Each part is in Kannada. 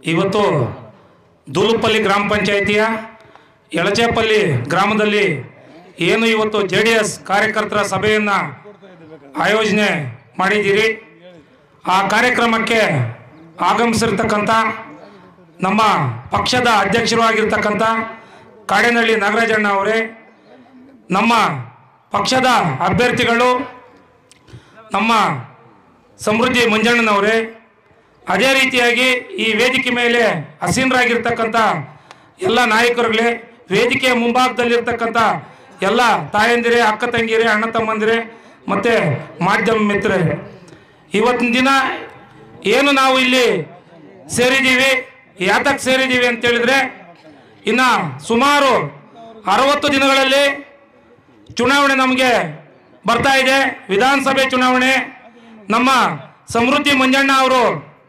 ಇವತ್ತು ದೂಲುಪಲ್ಲಿ ಗ್ರಾಮ ಪಂಚಾಯಿತಿಯ ಎಳಚೇಪಲ್ಲಿ ಗ್ರಾಮದಲ್ಲಿ ಏನು ಇವತ್ತು ಜೆ ಡಿ ಎಸ್ ಕಾರ್ಯಕರ್ತರ ಸಭೆಯನ್ನು ಆಯೋಜನೆ ಮಾಡಿದ್ದೀರಿ ಆ ಕಾರ್ಯಕ್ರಮಕ್ಕೆ ಆಗಮಿಸಿರ್ತಕ್ಕಂಥ ನಮ್ಮ ಪಕ್ಷದ ಅಧ್ಯಕ್ಷರು ಆಗಿರ್ತಕ್ಕಂಥ ಕಾಡೇನಹಳ್ಳಿ ನಾಗರಾಜಣ್ಣ ಅವರೇ ನಮ್ಮ ಪಕ್ಷದ ಅಭ್ಯರ್ಥಿಗಳು ನಮ್ಮ ಸಮೃದ್ಧಿ ಮಂಜಣ್ಣನವರೇ ಅದೇ ರೀತಿಯಾಗಿ ಈ ವೇದಿಕೆ ಮೇಲೆ ಹಸೀನರಾಗಿರ್ತಕ್ಕಂಥ ಎಲ್ಲ ನಾಯಕರುಗಳೇ ವೇದಿಕೆಯ ಮುಂಭಾಗದಲ್ಲಿರ್ತಕ್ಕಂಥ ಎಲ್ಲ ತಾಯಂದಿರೇ ಅಕ್ಕ ತಂಗಿರೇ ಅಣ್ಣ ತಮ್ಮಂದಿರೇ ಮತ್ತು ಮಾಧ್ಯಮ ಮಿತ್ರರೇ ಇವತ್ತಿನ ದಿನ ಏನು ನಾವು ಇಲ್ಲಿ ಸೇರಿದ್ದೀವಿ ಯಾತಕ್ಕೆ ಸೇರಿದ್ದೀವಿ ಅಂತ ಹೇಳಿದ್ರೆ ಇನ್ನು ಸುಮಾರು ಅರವತ್ತು ದಿನಗಳಲ್ಲಿ ಚುನಾವಣೆ ನಮಗೆ ಬರ್ತಾ ಇದೆ ವಿಧಾನಸಭೆ ಚುನಾವಣೆ ನಮ್ಮ ಸಮೃದ್ಧಿ ಮಂಜಣ್ಣ ಅವರು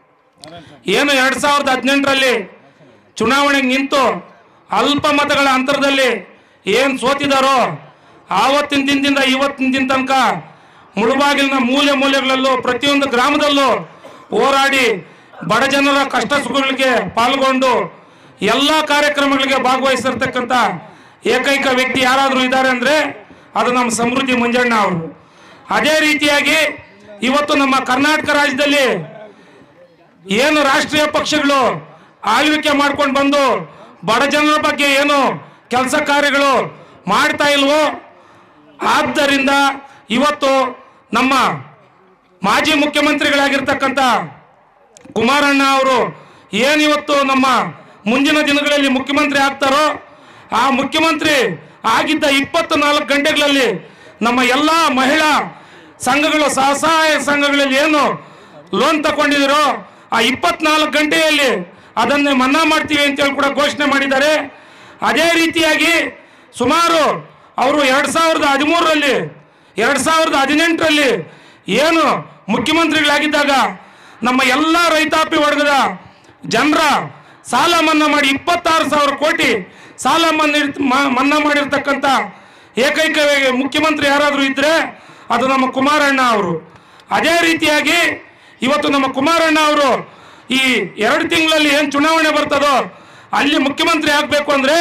ಏನು ಎರಡು ಸಾವಿರದ ಹದಿನೆಂಟರಲ್ಲಿ ಚುನಾವಣೆಗೆ ನಿಂತು ಅಲ್ಪ ಮತಗಳ ಅಂತರದಲ್ಲಿ ಏನು ಸೋತಿದಾರೋ ಆವತ್ತಿನ ದಿನದಿಂದ ಇವತ್ತಿನ ದಿನ ತನಕ ಮುಳುಬಾಗಿಲಿನ ಮೂಲೆ ಮೂಲೆಗಳಲ್ಲೂ ಪ್ರತಿಯೊಂದು ಗ್ರಾಮದಲ್ಲೂ ಹೋರಾಡಿ ಬಡ ಜನರ ಕಷ್ಟ ಸುಖಗಳಿಗೆ ಪಾಲ್ಗೊಂಡು ಎಲ್ಲ ಕಾರ್ಯಕ್ರಮಗಳಿಗೆ ಭಾಗವಹಿಸಿರ್ತಕ್ಕಂಥ ಏಕೈಕ ವ್ಯಕ್ತಿ ಯಾರಾದರೂ ಇದ್ದಾರೆ ಅಂದರೆ ಅದು ನಮ್ಮ ಸಮೃದ್ಧಿ ಮಂಜಣ್ಣ ಅವರು ಅದೇ ರೀತಿಯಾಗಿ ಇವತ್ತು ನಮ್ಮ ಕರ್ನಾಟಕ ರಾಜ್ಯದಲ್ಲಿ ಏನು ರಾಷ್ಟ್ರೀಯ ಪಕ್ಷಗಳು ಆಳ್ವಿಕೆ ಮಾಡ್ಕೊಂಡು ಬಂದು ಬಡ ಜನರ ಬಗ್ಗೆ ಏನು ಕೆಲಸ ಕಾರ್ಯಗಳು ಮಾಡ್ತಾ ಇಲ್ವೋ ಆದ್ದರಿಂದ ಇವತ್ತು ನಮ್ಮ ಮಾಜಿ ಮುಖ್ಯಮಂತ್ರಿಗಳಾಗಿರ್ತಕ್ಕಂಥ ಕುಮಾರಣ್ಣ ಅವರು ಏನಿವತ್ತು ನಮ್ಮ ಮುಂದಿನ ದಿನಗಳಲ್ಲಿ ಮುಖ್ಯಮಂತ್ರಿ ಆಗ್ತಾರೋ ಆ ಮುಖ್ಯಮಂತ್ರಿ ಆಗಿದ್ದ ಇಪ್ಪತ್ತು ನಾಲ್ಕು ಗಂಟೆಗಳಲ್ಲಿ ನಮ್ಮ ಎಲ್ಲ ಮಹಿಳಾ ಸಂಘಗಳು ಸ್ವಸಹಾಯ ಸಂಘಗಳಲ್ಲಿ ಏನು ಲೋನ್ ತಗೊಂಡಿದ್ದೀರೋ ಆ ಇಪ್ಪತ್ನಾಲ್ಕು ಗಂಟೆಯಲ್ಲಿ ಅದನ್ನೇ ಮನ್ನಾ ಮಾಡ್ತೀವಿ ಅಂತೇಳಿ ಕೂಡ ಘೋಷಣೆ ಮಾಡಿದ್ದಾರೆ ಅದೇ ರೀತಿಯಾಗಿ ಸುಮಾರು ಅವರು ಎರಡು ಸಾವಿರದ ಹದಿಮೂರರಲ್ಲಿ ಎರಡು ಸಾವಿರದ ಹದಿನೆಂಟರಲ್ಲಿ ಏನು ಮುಖ್ಯಮಂತ್ರಿಗಳಾಗಿದ್ದಾಗ ನಮ್ಮ ಎಲ್ಲ ರೈತಾಪಿ ವರ್ಗದ ಜನರ ಸಾಲ ಮನ್ನಾ ಮಾಡಿ ಇಪ್ಪತ್ತಾರು ಸಾವಿರ ಕೋಟಿ ಸಾಲ ಮನ್ನಾ ಮ- ಮನ್ನಾ ಮಾಡಿರ್ತಕ್ಕಂಥ ಏಕೈಕ ಮುಖ್ಯಮಂತ್ರಿ ಯಾರಾದರೂ ಇದ್ದರೆ ಅದು ನಮ್ಮ ಕುಮಾರಣ್ಣ ಅವರು ಅದೇ ರೀತಿಯಾಗಿ ಇವತ್ತು ನಮ್ಮ ಕುಮಾರಣ್ಣ ಅವರು ಈ ಎರಡು ತಿಂಗಳಲ್ಲಿ ಏನು ಚುನಾವಣೆ ಬರ್ತದೋ ಅಲ್ಲಿ ಮುಖ್ಯಮಂತ್ರಿ ಆಗಬೇಕು ಅಂದರೆ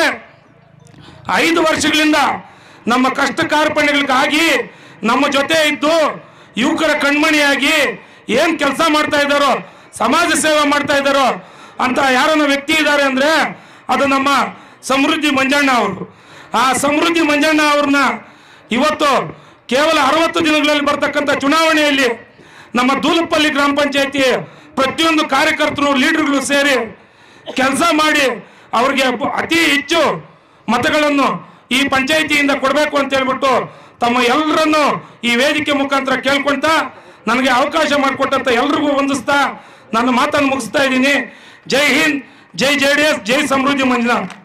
ಐದು ವರ್ಷಗಳಿಂದ ನಮ್ಮ ಕಷ್ಟ ಕಾರ್ಪಣ್ಯಗಳಿಗಾಗಿ ನಮ್ಮ ಜೊತೆ ಇದ್ದು ಯುವಕರ ಕಣ್ಮಣಿಯಾಗಿ ಏನು ಕೆಲಸ ಮಾಡ್ತಾ ಇದ್ದಾರೋ ಸಮಾಜ ಸೇವೆ ಮಾಡ್ತಾ ಇದ್ದಾರೋ ಅಂತ ಯಾರನ್ನ ವ್ಯಕ್ತಿ ಇದ್ದಾರೆ ಅಂದರೆ ಅದು ನಮ್ಮ ಸಮೃದ್ಧಿ ಮಂಜಣ್ಣ ಅವರು ಆ ಸಮೃದ್ಧಿ ಮಂಜಣ್ಣ ಅವ್ರನ್ನ ಇವತ್ತು ಕೇವಲ ಅರವತ್ತು ದಿನಗಳಲ್ಲಿ ಬರ್ತಕ್ಕಂಥ ಚುನಾವಣೆಯಲ್ಲಿ ನಮ್ಮ ದೂಲಪಲ್ಲಿ ಗ್ರಾಮ ಪಂಚಾಯತಿ ಪ್ರತಿಯೊಂದು ಕಾರ್ಯಕರ್ತರು ಲೀಡರ್ಗಳು ಸೇರಿ ಕೆಲಸ ಮಾಡಿ ಅವ್ರಿಗೆ ಬ- ಅತಿ ಹೆಚ್ಚು ಮತಗಳನ್ನು ಈ ಪಂಚಾಯಿತಿಯಿಂದ ಕೊಡಬೇಕು ಅಂತ ಹೇಳ್ಬಿಟ್ಟು ತಮ್ಮ ಎಲ್ಲರನ್ನು ಈ ವೇದಿಕೆ ಮುಖಾಂತರ ಕೇಳ್ಕೊಳ್ತಾ ನನಗೆ ಅವಕಾಶ ಮಾಡಿಕೊಟ್ಟಂತ ಎಲ್ರಿಗೂ ವಂದಿಸ್ತಾ ನನ್ನ ಮಾತನ್ನು ಮುಗಿಸ್ತಾ ಇದ್ದೀನಿ ಜೈ ಹಿಂದ್ ಜೈ ಜೆ ಡಿ ಎಸ್ ಜೈ ಸಮೃದ್ಧಿ ಮಂಜುನಾಥ್